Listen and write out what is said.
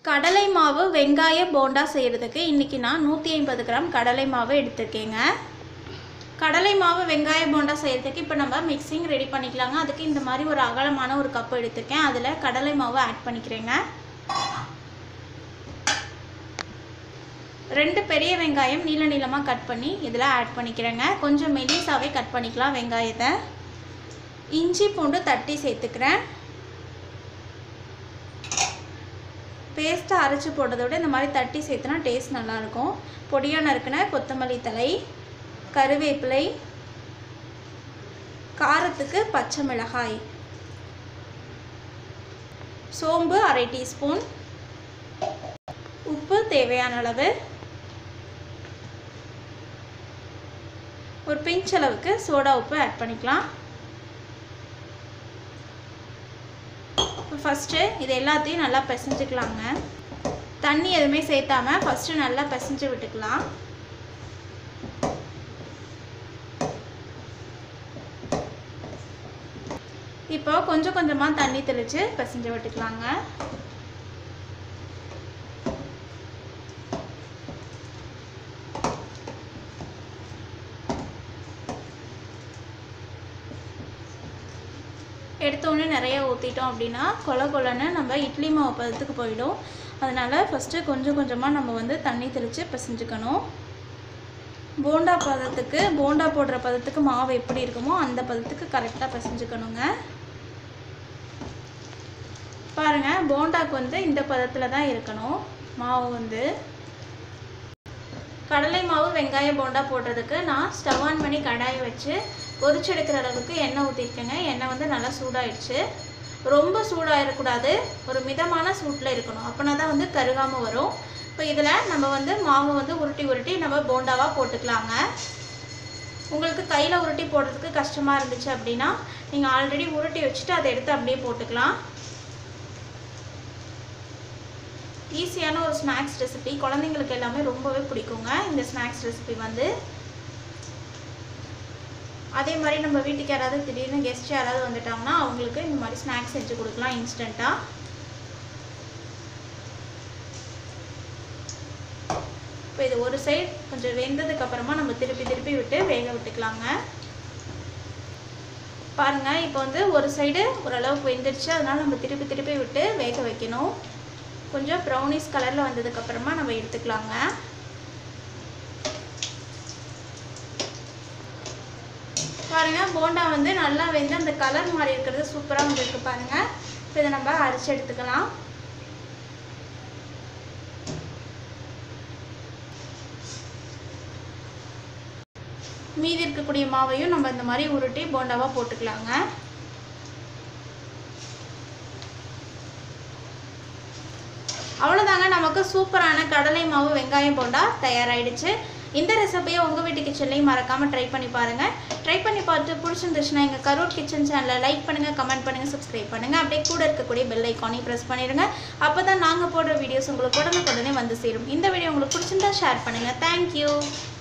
கடலை மாவு வெங்காய போண்டா செய்கிறதுக்கு இன்றைக்கி நான் நூற்றி ஐம்பது கிராம் கடலை மாவு எடுத்திருக்கேங்க கடலை மாவு வெங்காய போண்டா செய்கிறதுக்கு இப்போ நம்ம மிக்சிங் ரெடி பண்ணிக்கலாங்க அதுக்கு இந்த மாதிரி ஒரு அகலமான ஒரு கப் எடுத்திருக்கேன் அதில் கடலை மாவு ஆட் பண்ணிக்கிறேங்க ரெண்டு பெரிய வெங்காயம் நீள நீளமாக கட் பண்ணி இதில் ஆட் பண்ணிக்கிறேங்க கொஞ்சம் மெலிசாவே கட் பண்ணிக்கலாம் வெங்காயத்தை இஞ்சி பூண்டு தட்டி சேர்த்துக்கிறேன் பேஸ்ட்டை அரைச்சி போடுறத விட இந்த மாதிரி தட்டி சேர்த்துனா டேஸ்ட் நல்லாயிருக்கும் பொடியாக நறுக்கின கொத்தமல்லி தழை கருவேப்பிலை காரத்துக்கு பச்சை மிளகாய் சோம்பு அரை டீஸ்பூன் உப்பு தேவையான அளவு ஒரு பிஞ்ச் அளவுக்கு சோடா உப்பு ஆட் பண்ணிக்கலாம் ஃபஸ்ட்டு இது எல்லாத்தையும் நல்லா பிசைஞ்சுக்கலாங்க தண்ணி எதுவுமே சேர்த்தாம ஃபஸ்ட்டு நல்லா பிசைஞ்சு விட்டுக்கலாம் இப்போ கொஞ்சம் கொஞ்சமாக தண்ணி தெளித்து பிசைஞ்சு விட்டுக்கலாங்க எடுத்தோடனே நிறைய ஊற்றிட்டோம் அப்படின்னா கொல கொலன்னு நம்ம இட்லி மாவு பதத்துக்கு போயிடும் அதனால் ஃபஸ்ட்டு கொஞ்சம் கொஞ்சமாக நம்ம வந்து தண்ணி தெளித்து பிசைஞ்சுக்கணும் போண்டா பதத்துக்கு போண்டா போடுற பதத்துக்கு மாவு எப்படி இருக்குமோ அந்த பதத்துக்கு கரெக்டாக பிசைஞ்சுக்கணுங்க பாருங்கள் போண்டாக்கு வந்து இந்த பதத்தில் தான் இருக்கணும் மாவு வந்து கடலை மாவு வெங்காய போண்டா போடுறதுக்கு நான் ஸ்டவ் ஆன் பண்ணி கடாயை வச்சு பொரிச்செடுக்கிற அளவுக்கு எண்ணெய் ஊற்றிருக்கேங்க எண்ணெய் வந்து நல்லா சூடாயிடுச்சு ரொம்ப சூடாகிடக்கூடாது ஒரு மிதமான சூட்டில் இருக்கணும் அப்படின்னா தான் வந்து கருகாமல் வரும் இப்போ இதில் நம்ம வந்து மாவு வந்து உருட்டி உருட்டி நம்ம போண்டாவாக போட்டுக்கலாங்க உங்களுக்கு கையில் உருட்டி போடுறதுக்கு கஷ்டமாக இருந்துச்சு அப்படின்னா நீங்கள் ஆல்ரெடி உருட்டி வச்சுட்டு அதை எடுத்து அப்படியே போட்டுக்கலாம் ஈஸியான ஒரு ஸ்நாக்ஸ் ரெசிபி குழந்தைங்களுக்கு எல்லாமே ரொம்பவே பிடிக்குங்க இந்த ஸ்நாக்ஸ் ரெசிபி வந்து அதே மாதிரி நம்ம வீட்டுக்கு யாராவது திடீர்னு கெஸ்ட் யாராவது வந்துட்டாங்கன்னா அவங்களுக்கு இந்த மாதிரி ஸ்நாக்ஸ் செஞ்சு கொடுக்கலாம் இன்ஸ்டண்ட்டாக இப்போ இது ஒரு சைடு கொஞ்சம் வெந்ததுக்கு அப்புறமா நம்ம திருப்பி திருப்பி விட்டு வேக விட்டுக்கலாங்க பாருங்கள் இப்போ வந்து ஒரு சைடு ஓரளவுக்கு வெந்துடுச்சு அதனால நம்ம திருப்பி திருப்பி விட்டு வேக வைக்கணும் கொஞ்சம் ப்ரௌனிஷ் கலரில் வந்ததுக்கப்புறமா நம்ம எடுத்துக்கலாங்க பாருங்கள் போண்டா வந்து நல்லா வெந்து அந்த கலர் மாறி இருக்கிறது சூப்பராக வந்துருக்கு பாருங்கள் இப்போ இதை நம்ம அரைச்சி எடுத்துக்கலாம் மீதி இருக்கக்கூடிய மாவையும் நம்ம இந்த மாதிரி உருட்டி போண்டாவாக போட்டுக்கலாங்க அவ்வளோதாங்க நமக்கு சூப்பரான கடலை மாவு வெங்காயம் போண்டா தயாராகிடுச்சு இந்த ரெசிபியை உங்கள் வீட்டு கிச்சன்லேயும் மறக்காமல் ட்ரை பண்ணி பாருங்கள் ட்ரை பண்ணி பார்த்து பிடிச்சிருந்துச்சுன்னா எங்கள் கரூர் கிச்சன் சேனலை லைக் பண்ணுங்கள் கமெண்ட் பண்ணுங்கள் சப்ஸ்கிரைப் பண்ணுங்கள் அப்படியே கூட இருக்கக்கூடிய பெல் ஐக்கானையும் ப்ரெஸ் பண்ணிடுங்க அப்போ தான் நாங்கள் போடுற வீடியோஸ் உங்களுக்கு உடனுக்குடனே வந்து சேரும் இந்த வீடியோ உங்களுக்கு பிடிச்சிருந்தா ஷேர் பண்ணுங்கள் தேங்க்யூ